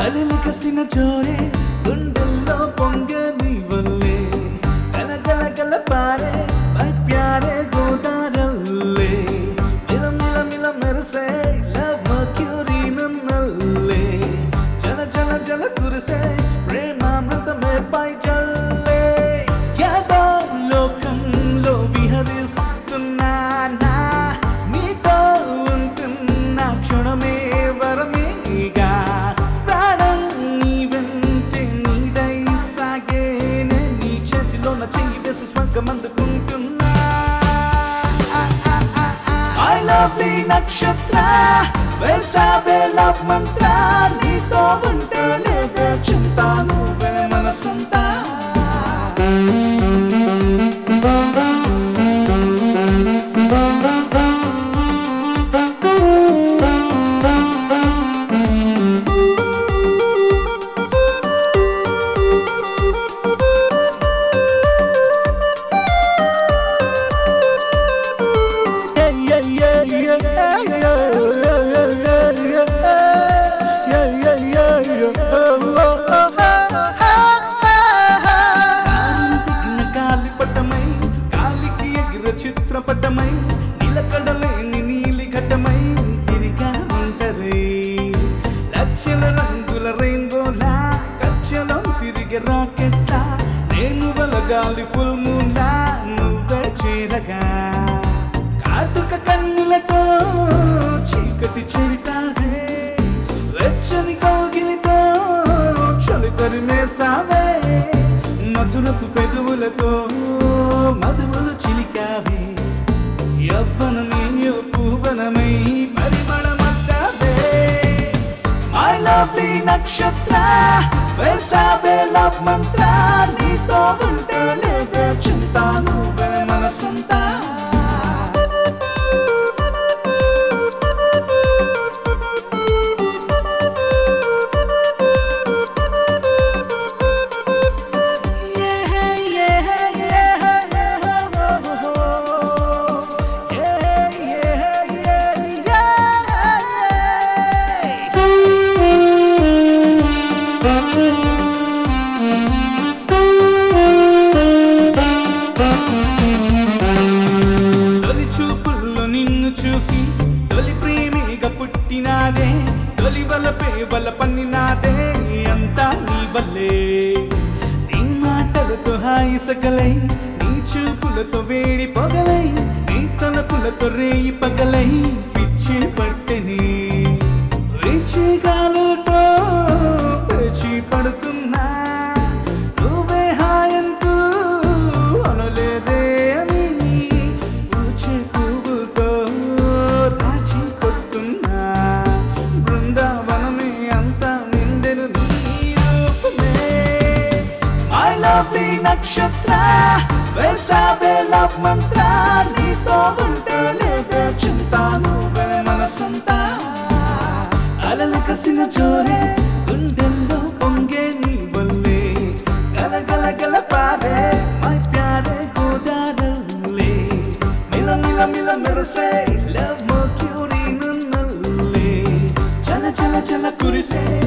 అలలి కసిన జోరే గుండెల్లో పొంగే నీ వల్లే గల గల గల పారే మై ప్యారే గోదారల్లే మిల మిల మిల మెరిసే లవ్ మర్క్యూరీ నన్నల్లే జల జల జల కురిసే ప్రేమామృతమే పై జల్లే యాదో లోకంలో విహరిస్తున్నానా నీతో ఉంటున్న క్షణమే వరమేగా ప్రాణం నీ వెంటే నీడై సాగేనే నీ చేతిలోన చెయ్యి వేసి స్వర్గం అందుకుంటున్నా ఐ లవ్ ఈ నక్షత్ర వేసావే లవ్ మంత్ర నీతో ఉంటే లేదే చింత నువ్వే మనసంతా కాలింటికిన గాలిపటమై గాలికి ఎగిర చిత్రపటమై నిలకడలేని నీలి ఘటమై తిరిగా ఉంటరే లక్షల రంగుల రెయిన్బోలా కచ్చలో తిరిగే రాకెట్లా నేను వలగాలి ఫుల్ మూన్లా నువ్వే చేరగా కాటుక కన్నులతో చీకటి చెరితావే వెచ్చని కౌగిలితో చలి తరిమేసావే మధురపు పెదవులతో మధువులు చిలికావే యవ్వనమే పూవనమై పరిమళమద్దావే మై లవ్లీ నక్షత్ర వేసావే లవ్ మంత్ర నీతో ఉంటే లేదే చింత నువ్వే మనసంతా తొలి చూపుల్లో నిన్ను చూసి తొలి ప్రేమిగా పుట్టినాదే తొలి వలపే వల పన్నినాదే అంతా నీ వల్లే నీ మాటలతో హాయి సకలై నీ చూపులతో వేడి పొగలై నీ తలపులతో రేయి పగలై పిచ్చి పట్టెని గాలుతో పిలిచి పడుతున్నా నువ్వే హాయంటూ అనలేదే అని పూచే పువ్వులతో రాజీకొస్తున్నా బృందావనమే అంతా నిండెను నీ రూపమే ఐ లవ్ ఈ నక్షత్ర వేసావే లవ్ మంత్ర నీతో ఉంటే లేదే చింత నువ్వే మనసంతా అలలు కసిన జోరే గుండెల్లో పొంగే నీ వల్లే గల గల గల పారే మై ప్యారే గోదారల్లే మిల మిల మిల మెరసే లవ్ మర్క్యూరీ నన్నల్లే చల చల చల కురిసే